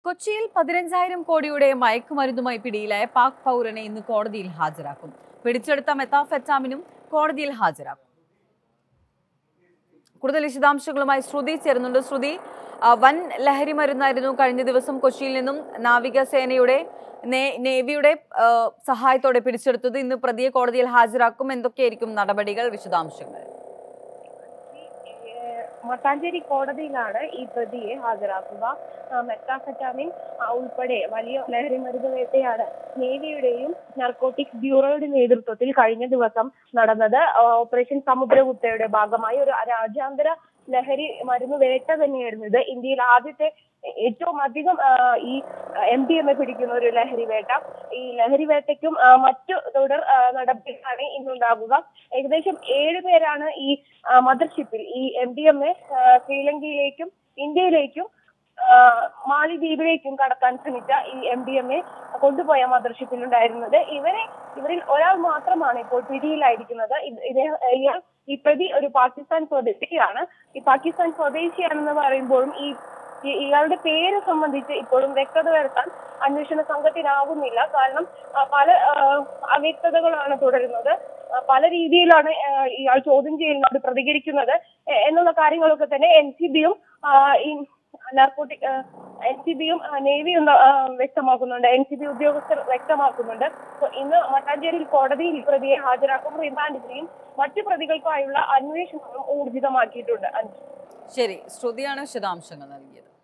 കൊച്ചിയിൽ പതിനഞ്ചായിരം കോടിയുടെ മയക്കുമരുന്നുമായി പിടിയിലായ പാക് പൗരനെ ഇന്ന് കോടതിയിൽ ഹാജരാക്കും പിടിച്ചെടുത്ത മെത്താഫെറ്റാമിനും കോടതിയിൽ ഹാജരാക്കും കൂടുതൽ വിശദാംശങ്ങളുമായി ശ്രുതി ചേരുന്നുണ്ട് ശ്രുതി ആ, വൻ ലഹരി മരുന്നായിരുന്നു കഴിഞ്ഞ ദിവസം കൊച്ചിയിൽ നിന്നും നാവികസേനയുടെ നേ- നേവിയുടെ ആ, സഹായത്തോടെ പിടിച്ചെടുത്തത് ഇന്ന് പ്രതിയെ കോടതിയിൽ ഹാജരാക്കും എന്തൊക്കെയായിരിക്കും നടപടികൾ വിശദാംശങ്ങൾ ഏഹ് മട്ടാഞ്ചേരി കോടതിയിലാണ് ഈ പ്രതിയെ ഹാജരാക്കുക ആ, മെത്താഫെറ്റാമിൻ ആ, ഉൾപ്പെടെ വലിയ ലഹരി മരുന്ന് വേട്ടയാണ് നേവിയുടെയും നർക്കോട്ടിക്സ് ബ്യൂറോയുടെ നേതൃത്വത്തിൽ കഴിഞ്ഞ ദിവസം നടന്നത് ആ, ഓപ്പറേഷൻ സമുദ്രഗുപ്തയുടെ ഭാഗമായി ഒരു രാജ്യാന്തര ലഹരി മരുന്ന് വേട്ട തന്നെയായിരുന്നു ഇത് ഇന്ത്യയിൽ ആദ്യത്തെ ഏറ്റവും അധികം ആ, ഈ എം ഡി എം എ പിടിക്കുന്ന ഒരു ലഹരി വേട്ട ഈ ലഹരി വേട്ടയ്ക്കും ആ, മറ്റു തുടർ ആ, നടപടികളാണ് ഇന്നുണ്ടാകുക ഏകദേശം ഏഴ് പേരാണ് ഈ മദർഷിപ്പിൽ ഈ എം ഡി എം എ ശ്രീലങ്കയിലേക്കും ഇന്ത്യയിലേക്കും ആ, മാലിദ്വീപിലേക്കും കടക്കാൻ ശ്രമിച്ച ഈ എം ഡി എം എ കൊണ്ടുപോയ മദർഷിപ്പിൽ ഉണ്ടായിരുന്നത് ഇവരെ ഇവരിൽ ഒരാൾ മാത്രമാണ് ഇപ്പോൾ പിടിയിലായിരിക്കുന്നത് ഇത് ഇദ്ദേഹം ഇയാൾ ഈ പ്രതി ഒരു പാകിസ്ഥാൻ സ്വദേശിയാണ് ഈ പാകിസ്ഥാൻ സ്വദേശിയാണെന്ന് പറയുമ്പോഴും ഈ ഈ- ഇയാളുടെ പേര് സംബന്ധിച്ച് ഇപ്പോഴും വ്യക്തത വരുത്താൻ അന്വേഷണ സംഘത്തിനാകുന്നില്ല കാരണം ആ, പല ആ, അവ്യക്തതകളാണ് തുടരുന്നത് ആ, പല രീതിയിലാണ് ആ, ഇയാൾ ചോദ്യം ചെയ്യുന്നത് പ്രതികരിക്കുന്നത് എ- എന്നുള്ള കാര്യങ്ങളൊക്കെ തന്നെ എൻ സി ബിയും ഈ നാർക്കോട്ടിക് എൻ സി ബിയും നേവിയും ആ, വ്യക്തമാക്കുന്നുണ്ട് എൻ സി ബി ഉദ്യോഗസ്ഥർ വ്യക്തമാക്കുന്നുണ്ട് So, ഇന്ന് മട്ടാഞ്ചേരിയിൽ കോടതിയിൽ ഈ പ്രതിയെ ഹാജരാക്കും റിമാൻഡ് ചെയ്യും മറ്റു പ്രതികൾക്കായുള്ള അന്വേഷണവും ഊർജിതമാക്കിയിട്ടുണ്ട് അഞ്ജു ശരി ശ്രുതിയാണ് വിശദാംശങ്ങൾ നൽകിയത്